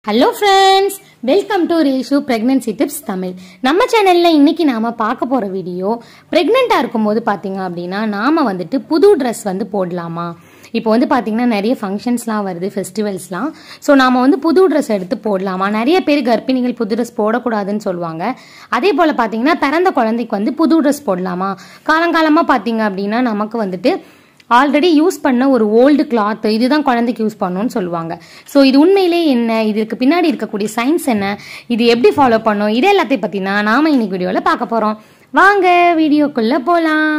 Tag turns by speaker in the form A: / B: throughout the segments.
A: hello friends welcome to Reshu pregnancy tips Tamil நம்ம சேனல்ல இன்னைக்கு நாம பார்க்க போற வீடியோ பிரெக்னெண்டா இருக்கும்போது பாத்தீங்க அப்படின்னா நாம வந்துட்டு புது ட்ரெஸ் வந்து போடலாமா இப்போ வந்து பார்த்தீங்கன்னா நிறைய ஃபங்க்ஷன்ஸ்லாம் வருது ஃபெஸ்டிவல்ஸ்லாம் ஸோ நாம வந்து புது ட்ரெஸ் எடுத்து போடலாமா நிறைய பேர் கர்ப்பிணிகள் புது ட்ரெஸ் போடக்கூடாதுன்னு சொல்லுவாங்க அதே போல் பார்த்தீங்கன்னா பிறந்த குழந்தைக்கு வந்து புது ட்ரெஸ் போடலாமா காலங்காலமாக பார்த்தீங்க அப்படின்னா நமக்கு வந்துட்டு ஆல்ரெடி யூஸ் பண்ண ஒரு ஓல்டு கிளாத் இதுதான் குழந்தைக்கு யூஸ் பண்ணணும்னு சொல்லுவாங்க ஸோ இது உண்மையிலே என்ன இதுக்கு பின்னாடி இருக்கக்கூடிய சயின்ஸ் என்ன இது எப்படி ஃபாலோ பண்ணும் இது எல்லாத்தையும் பற்றினா நாம இன்னைக்கு வீடியோவில் பார்க்க போகிறோம் வாங்க வீடியோக்குள்ளே போகலாம்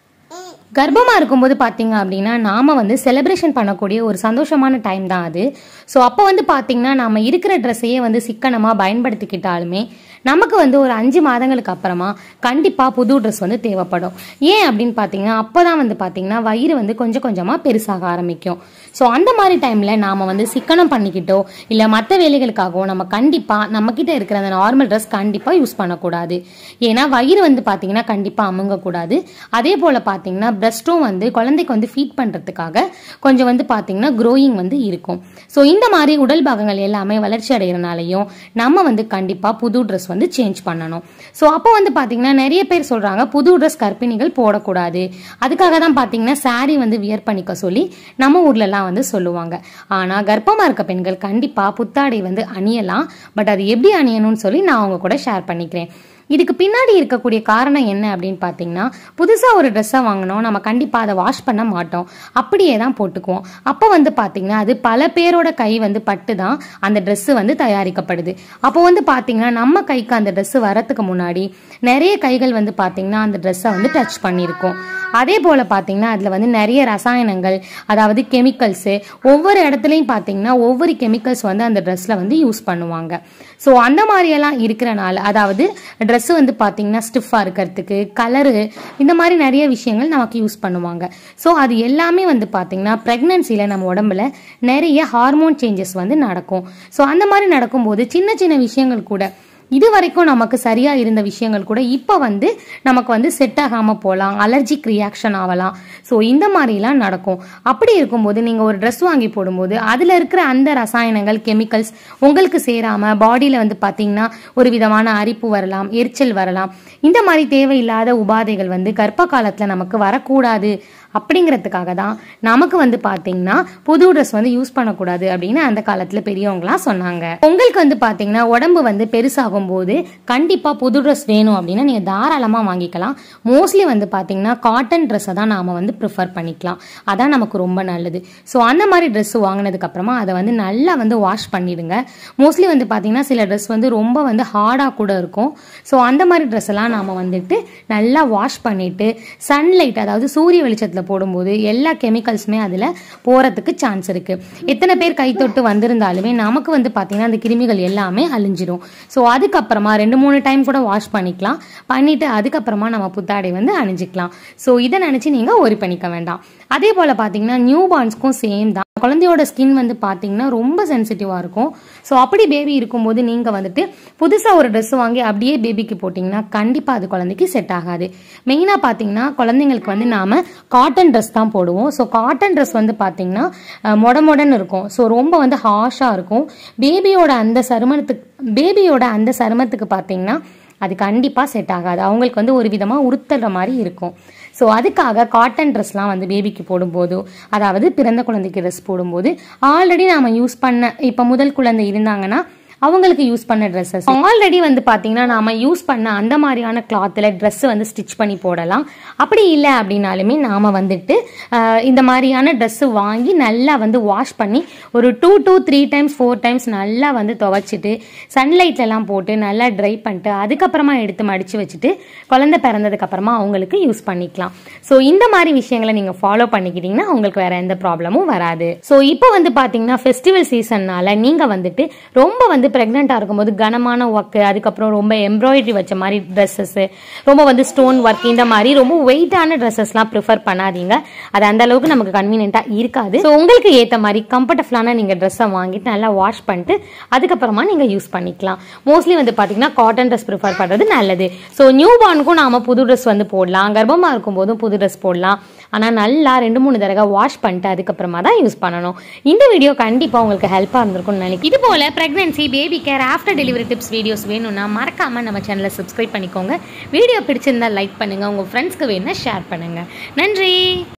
A: கர்ப்பமாக இருக்கும்போது பார்த்தீங்க அப்படின்னா நாம் வந்து செலிப்ரேஷன் பண்ணக்கூடிய ஒரு சந்தோஷமான டைம் தான் அது ஸோ அப்போ வந்து பார்த்தீங்கன்னா நாம் இருக்கிற ட்ரெஸ்ஸையே வந்து சிக்கனமாக பயன்படுத்திக்கிட்டாலுமே நமக்கு வந்து ஒரு அஞ்சு மாதங்களுக்கு அப்புறமா கண்டிப்பாக புது ட்ரெஸ் வந்து தேவைப்படும் ஏன் அப்படின்னு பார்த்தீங்கன்னா அப்போ தான் வந்து பார்த்தீங்கன்னா வயிறு வந்து கொஞ்சம் கொஞ்சமாக பெருசாக ஆரம்பிக்கும் ஸோ அந்த மாதிரி டைமில் நாம் வந்து சிக்கனம் பண்ணிக்கிட்டோ இல்லை மற்ற வேலைகளுக்காகவோ நம்ம கண்டிப்பாக நம்மக்கிட்ட இருக்கிற அந்த நார்மல் ட்ரெஸ் கண்டிப்பாக யூஸ் பண்ணக்கூடாது ஏன்னா வயிறு வந்து பார்த்தீங்கன்னா கண்டிப்பாக அமுங்கக்கூடாது அதே போல் பார்த்தீங்கன்னா பிரஸ்ட்டும் வந்து குழந்தைக்கு வந்து ஃபீட் பண்ணுறதுக்காக கொஞ்சம் வந்து பார்த்தீங்கன்னா க்ரோயிங் வந்து இருக்கும் ஸோ இந்த மாதிரி உடல் பாகங்கள் எல்லாமே வளர்ச்சி அடைகிறனாலையும் நம்ம வந்து கண்டிப்பாக புது ட்ரெஸ் வந்து சேஞ்ச் பண்ணணும் ஸோ அப்போ வந்து பார்த்தீங்கன்னா நிறைய பேர் சொல்கிறாங்க புது ட்ரெஸ் கர்ப்பிணிகள் போடக்கூடாது அதுக்காக தான் பார்த்தீங்கன்னா saree வந்து வியர் பண்ணிக்க சொல்லி நம்ம ஊர்லலாம் வந்து சொல்லுவாங்க ஆனால் கர்ப்பமாக இருக்க பெண்கள் கண்டிப்பாக புத்தாடை வந்து அணியலாம் பட் அது எப்படி அணியணும்னு சொல்லி நான் அவங்க கூட ஷேர் பண்ணிக்கிறேன் இதுக்கு பின்னாடி இருக்கக்கூடிய காரணம் என்ன அப்படின்னு பார்த்தீங்கன்னா புதுசாக ஒரு ட்ரெஸ்ஸை வாங்கினோம் நம்ம கண்டிப்பாக அதை வாஷ் பண்ண மாட்டோம் அப்படியே தான் போட்டுக்குவோம் அப்போ வந்து பார்த்தீங்கன்னா அது பல பேரோட கை வந்து பட்டு தான் அந்த ட்ரெஸ்ஸு வந்து தயாரிக்கப்படுது அப்போ வந்து பார்த்தீங்கன்னா நம்ம கைக்கு அந்த ட்ரெஸ்ஸு வரத்துக்கு முன்னாடி நிறைய கைகள் வந்து பார்த்தீங்கன்னா அந்த ட்ரெஸ்ஸை வந்து டச் பண்ணியிருக்கோம் அதே போல் பார்த்தீங்கன்னா அதில் வந்து நிறைய ரசாயனங்கள் அதாவது கெமிக்கல்ஸு ஒவ்வொரு இடத்துலையும் பார்த்தீங்கன்னா ஒவ்வொரு கெமிக்கல்ஸ் வந்து அந்த ட்ரெஸ்ஸில் வந்து யூஸ் பண்ணுவாங்க ஸோ அந்த மாதிரியெல்லாம் இருக்கிறனால அதாவது ட்ரெஸ்ஸு வந்து பார்த்தீங்கன்னா ஸ்டிஃபாக இருக்கிறதுக்கு கலரு இந்த மாதிரி நிறைய விஷயங்கள் நமக்கு யூஸ் பண்ணுவாங்க ஸோ அது எல்லாமே வந்து பார்த்தீங்கன்னா ப்ரெக்னன்சியில் நம்ம உடம்புல நிறைய ஹார்மோன் சேஞ்சஸ் வந்து நடக்கும் ஸோ அந்த மாதிரி நடக்கும்போது சின்ன சின்ன விஷயங்கள் கூட இது வரைக்கும் நமக்கு சரியா இருந்த விஷயங்கள் கூட இப்போ வந்து நமக்கு வந்து செட் ஆகாம போகலாம் அலர்ஜிக் ரியாக்ஷன் ஆகலாம் ஸோ இந்த மாதிரிலாம் நடக்கும் அப்படி இருக்கும்போது நீங்க ஒரு ட்ரெஸ் வாங்கி போடும்போது அதுல இருக்கிற அந்த ரசாயனங்கள் கெமிக்கல்ஸ் உங்களுக்கு சேராம பாடியில வந்து பாத்தீங்கன்னா ஒரு விதமான அரிப்பு வரலாம் எரிச்சல் வரலாம் இந்த மாதிரி தேவையில்லாத உபாதைகள் வந்து கர்ப்ப காலத்துல நமக்கு வரக்கூடாது அப்படிங்கிறதுக்காக தான் நமக்கு வந்து பார்த்தீங்கன்னா புது ட்ரெஸ் வந்து யூஸ் பண்ணக்கூடாது அப்படின்னு அந்த காலத்தில் பெரியவங்களாம் சொன்னாங்க உங்களுக்கு வந்து பார்த்தீங்கன்னா உடம்பு வந்து பெருசாகும் போது கண்டிப்பாக புது ட்ரெஸ் வேணும் அப்படின்னா நீங்கள் தாராளமாக வாங்கிக்கலாம் மோஸ்ட்லி வந்து பார்த்தீங்கன்னா காட்டன் ட்ரெஸ்ஸை தான் நாம் வந்து ப்ரிஃபர் பண்ணிக்கலாம் அதான் நமக்கு ரொம்ப நல்லது ஸோ அந்த மாதிரி ட்ரெஸ் வாங்கினதுக்கு அப்புறமா அதை வந்து நல்லா வந்து வாஷ் பண்ணிடுங்க மோஸ்ட்லி வந்து பார்த்தீங்கன்னா சில ட்ரெஸ் வந்து ரொம்ப வந்து ஹார்டாக கூட இருக்கும் ஸோ அந்த மாதிரி ட்ரெஸ் எல்லாம் நாம் வந்துட்டு நல்லா வாஷ் பண்ணிட்டு சன்லைட் அதாவது சூரிய வெளிச்சத்தில் போடும்போது எல்லா கெமிக்கல்ஸுமே அதில் போகிறதுக்கு சான்ஸ் இருக்கு எத்தனை பேர் கை தொட்டு வந்திருந்தாலுமே நமக்கு வந்து பார்த்தீங்கன்னா அந்த கிருமிகள் எல்லாமே அழிஞ்சிரும் ஸோ அதுக்கப்புறமா ரெண்டு மூணு டைம் கூட வாஷ் பண்ணிக்கலாம் பண்ணிட்டு அதுக்கப்புறமா நம்ம புத்தாடை வந்து அணிஞ்சிக்கலாம் ஸோ இதை நினச்சி நீங்கள் ஒரி பண்ணிக்க வேண்டாம் அதே போல் பார்த்தீங்கன்னா நியூ பார்ன்ஸ்க்கும் சேம் தான் குழந்தையோட ஸ்கின் வந்து பார்த்தீங்கன்னா ரொம்ப சென்சிட்டிவாக இருக்கும் ஸோ அப்படி பேபி இருக்கும்போது நீங்கள் வந்துட்டு புதுசாக ஒரு ட்ரெஸ் வாங்கி அப்படியே பேபிக்கு போட்டிங்கன்னா கண்டிப்பாக அது குழந்தைக்கு செட் ஆகாது மெயினாக பார்த்தீங்கன்னா குழந்தைங்களுக்கு வந்து நாம் காட்டன் ட்ரெஸ் தான் போடுவோம் ஸோ காட்டன் ட்ரெஸ் வந்து பார்த்தீங்கன்னா அஹ், மொட மொடன்னு இருக்கும் ஸோ ரொம்ப வந்து ஹாஷாக இருக்கும் பேபியோட அந்த சருமத்துக்கு பேபியோட அந்த சருமத்துக்கு பார்த்தீங்கன்னா அது கண்டிப்பாக செட் ஆகாது அவங்களுக்கு வந்து ஒரு விதமாக உறுத்துற மாதிரி இருக்கும் ஸோ அதுக்காக காட்டன் ட்ரெஸ்லாம் வந்து பேபிக்கு போடும்போது அதாவது பிறந்த குழந்தைக்கு ட்ரெஸ் போடும்போது ஆல்ரெடி நாம யூஸ் பண்ண இப்போ முதல் குழந்தை இருந்தாங்கன்னா அவங்களுக்கு யூஸ் பண்ண ட்ரெஸ்ஸஸ் ஆல்ரெடி வந்து பார்த்தீங்கன்னா நாம யூஸ் பண்ண அந்த மாதிரியான கிளாத்தில் ட்ரெஸ் வந்து ஸ்டிச் பண்ணி போடலாம் அப்படி இல்லை அப்படின்னாலுமே நாம வந்துட்டு ஆஹ், இந்த மாதிரியான ட்ரெஸ் வாங்கி நல்லா வந்து வாஷ் பண்ணி ஒரு two two three times four times நல்லா வந்து துவைச்சிட்டு சன்லைட்லலாம் போட்டு நல்லா ட்ரை பண்ணிட்டு அதுக்கப்புறமா எடுத்து மடிச்சு வச்சுட்டு குழந்தை பிறந்ததுக்கு அப்புறமா அவங்களுக்கு யூஸ் பண்ணிக்கலாம் ஸோ இந்த மாதிரி விஷயங்களை நீங்கள் ஃபாலோ பண்ணிக்கிட்டீங்கன்னா உங்களுக்கு வேற எந்த ப்ராப்ளமும் வராது ஸோ இப்போ வந்து பார்த்தீங்கன்னா ஃபெஸ்டிவல் சீசன்னால நீங்கள் வந்துட்டு ரொம்ப வந்து ப்ரெக்னெண்ட்டாக இருக்கும்போது கனமான ஒர்க்கு அதுக்கப்புறம் ரொம்ப எம்ப்ராய்டரி வச்ச மாதிரி ட்ரெஸ்ஸஸ் ரொம்ப வந்து ஸ்டோன் ஒர்க் இந்த மாதிரி ரொம்ப வெயிட்டான ட்ரெஸ்ஸஸ்லாம் ப்ரிஃபர் பண்ணாதீங்க அது அந்த அளவுக்கு நமக்கு கன்வீனியண்ட்டாக இருக்காது ஸோ உங்களுக்கு ஏற்ற மாதிரி கம்ஃபர்டபுளான நீங்கள் ட்ரெஸ்ஸை வாங்கிட்டு நல்லா வாஷ் பண்ணிட்டு அதுக்கப்புறமா நீங்கள் யூஸ் பண்ணிக்கலாம் மோஸ்ட்லி வந்து பார்த்தீங்கன்னா காட்டன் ட்ரெஸ் ப்ரிஃபர் பண்ணுறது நல்லது ஸோ நியூ பார்னுக்கும் நாம புது ட்ரெஸ் வந்து போடலாம் கர்ப்பமாக இருக்கும்போதும் புது ட்ரெஸ் போடலாம் ஆனால் நல்லா ரெண்டு மூணு தடவை வாஷ் பண்ணிட்டு அதுக்கப்புறமா தான் யூஸ் பண்ணணும் இந்த வீடியோ கண்டிப்பாக உங்களுக்கு ஹெல்ப்பாக இருந்திருக்கும்னு நினைக்கிறேன் இது போல pregnancy baby care after delivery tips videos வேணும்னா மறக்காம நம்ம சேனலை சப்ஸ்கிரைப் பண்ணிக்கோங்க வீடியோ பிடிச்சிருந்தா லைக் பண்ணுங்க உங்க ஃப்ரெண்ட்ஸ்க்கு வேணா ஷேர் பண்ணுங்க நன்றி